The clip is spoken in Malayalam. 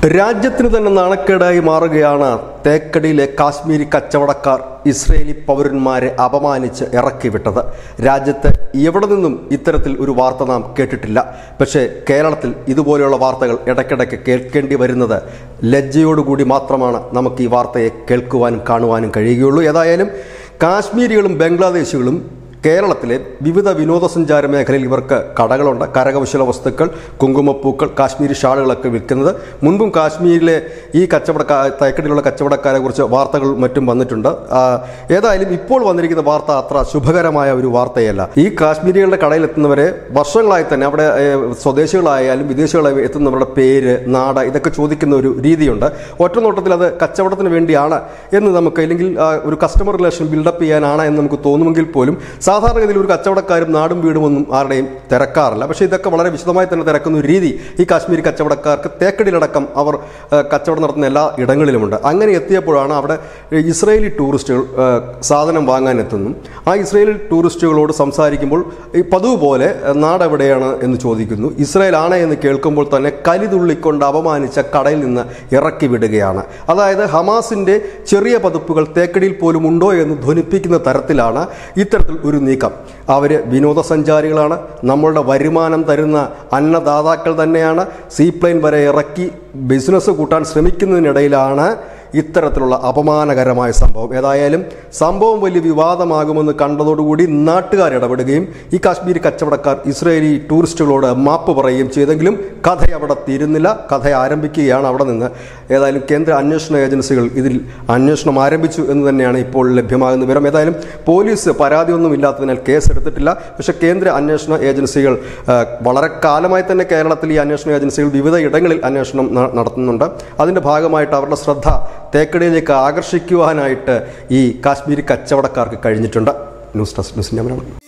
രാജ്യത്തിന് തന്നെ നാണക്കേടായി മാറുകയാണ് തേക്കടിയിലെ കാശ്മീരി കച്ചവടക്കാർ ഇസ്രയേലി പൗരന്മാരെ അപമാനിച്ച് ഇറക്കി വിട്ടത് രാജ്യത്ത് എവിടെ നിന്നും ഇത്തരത്തിൽ ഒരു വാർത്ത നാം കേട്ടിട്ടില്ല പക്ഷേ കേരളത്തിൽ ഇതുപോലെയുള്ള വാർത്തകൾ ഇടയ്ക്കിടയ്ക്ക് കേൾക്കേണ്ടി വരുന്നത് ലജ്ജയോടുകൂടി മാത്രമാണ് നമുക്ക് ഈ വാർത്തയെ കേൾക്കുവാനും കാണുവാനും കഴിയുകയുള്ളൂ ഏതായാലും കാശ്മീരികളും ബംഗ്ലാദേശികളും കേരളത്തിലെ വിവിധ വിനോദസഞ്ചാര മേഖലയിൽ ഇവർക്ക് കടകളുണ്ട് കരകൗശല വസ്തുക്കൾ കുങ്കുമപ്പൂക്കൾ കാശ്മീരി ഷാളുകളൊക്കെ വിൽക്കുന്നത് മുൻപും കാശ്മീരിലെ ഈ കച്ചവടക്കാ തേക്കടിയിലുള്ള കച്ചവടക്കാരെ കുറിച്ച് വാർത്തകൾ മറ്റും വന്നിട്ടുണ്ട് ആ, ഏതായാലും ഇപ്പോൾ വന്നിരിക്കുന്ന വാർത്ത അത്ര ശുഭകരമായ ഒരു വാർത്തയല്ല ഈ കാശ്മീരികളുടെ കടയിൽ എത്തുന്നവരെ വർഷങ്ങളായി തന്നെ അവിടെ ഏ, സ്വദേശികളായാലും വിദേശികളായാലും എത്തുന്നവരുടെ പേര് നാട് ഇതൊക്കെ ചോദിക്കുന്ന ഒരു രീതിയുണ്ട് ഒറ്റ നോട്ടത്തിൽ അത് കച്ചവടത്തിന് വേണ്ടിയാണ് എന്ന് നമുക്ക് അല്ലെങ്കിൽ ആ, ഒരു കസ്റ്റമർ റിലേഷൻ ബിൽഡപ്പ് ചെയ്യാനാണ് എന്ന് നമുക്ക് തോന്നുമെങ്കിൽ പോലും സാധാരണഗതിയിൽ ഒരു കച്ചവടക്കാരും നാടും വീടും ഒന്നും ആരുടെയും തിരക്കാറില്ല പക്ഷേ ഇതൊക്കെ വളരെ വിശദമായി തന്നെ തിരക്കുന്ന ഒരു രീതി ഈ കാശ്മീരി കച്ചവടക്കാർക്ക് തേക്കടിയിലടക്കം അവർ ആ, കച്ചവടം നടത്തുന്ന എല്ലാ ഇടങ്ങളിലുമുണ്ട് അങ്ങനെ എത്തിയപ്പോഴാണ് അവിടെ ഇസ്രയേലി ടൂറിസ്റ്റുകൾ ആ, സാധനം വാങ്ങാൻ എത്തുന്നു ആ ഇസ്രയേലി ടൂറിസ്റ്റുകളോട് സംസാരിക്കുമ്പോൾ ഈ പതിവ് പോലെ ആ, നാടെവിടെയാണ് എന്ന് ചോദിക്കുന്നു ഇസ്രായേൽ ആണ് എന്ന് കേൾക്കുമ്പോൾ തന്നെ കലിതുള്ളിക്കൊണ്ട് അപമാനിച്ച കടയിൽ നിന്ന് ഇറക്കി വിടുകയാണ് അതായത് ഹമാസിന്റെ ചെറിയ പതിപ്പുകൾ തേക്കടിയിൽ പോലും ഉണ്ടോ എന്ന് ധ്വനിപ്പിക്കുന്ന തരത്തിലാണ് ഇത്തരത്തിൽ ഒരു നീക്കം അവർ വിനോദസഞ്ചാരികളാണ് നമ്മളുടെ വരുമാനം തരുന്ന അന്നദാതാക്കൾ തന്നെയാണ് സീപ്ലെയിൻ വരെ ഇറക്കി ബിസിനസ് കൂട്ടാൻ ശ്രമിക്കുന്നതിനിടയിലാണ് ഇത്തരത്തിലുള്ള അപമാനകരമായ സംഭവം ഏതായാലും സംഭവം വലിയ വിവാദമാകുമെന്ന് കണ്ടതോടുകൂടി നാട്ടുകാർ ഇടപെടുകയും ഈ കാശ്മീരി കച്ചവടക്കാർ ഇസ്രയേലി ടൂറിസ്റ്റുകളോട് മാപ്പ് പറയുകയും ചെയ്തെങ്കിലും കഥ അവിടെ തീരുന്നില്ല കഥ ആരംഭിക്കുകയാണ് അവിടെ നിന്ന് ഏതായാലും കേന്ദ്ര അന്വേഷണ ഏജൻസികൾ ഇതിൽ അന്വേഷണം ആരംഭിച്ചു എന്ന് തന്നെയാണ് ഇപ്പോൾ ലഭ്യമാകുന്ന വിവരം ഏതായാലും പോലീസ് പരാതിയൊന്നും ഇല്ലാത്തതിനാൽ കേസ് എടുത്തിട്ടില്ല പക്ഷേ കേന്ദ്ര അന്വേഷണ ഏജൻസികൾ ആ, വളരെ കാലമായി തന്നെ കേരളത്തിൽ ഈ അന്വേഷണ ഏജൻസികൾ വിവിധ ഇടങ്ങളിൽ അന്വേഷണം ന- നടത്തുന്നുണ്ട് അതിൻ്റെ ഭാഗമായിട്ട് അവരുടെ ശ്രദ്ധ തേക്കടിയിലേക്ക് ആകർഷിക്കുവാനായിട്ട് ഈ കാശ്മീരി കച്ചവടക്കാർക്ക് കഴിഞ്ഞിട്ടുണ്ട് ന്യൂസ് ഡെസ്ക് ന്യൂസ് ഞാൻ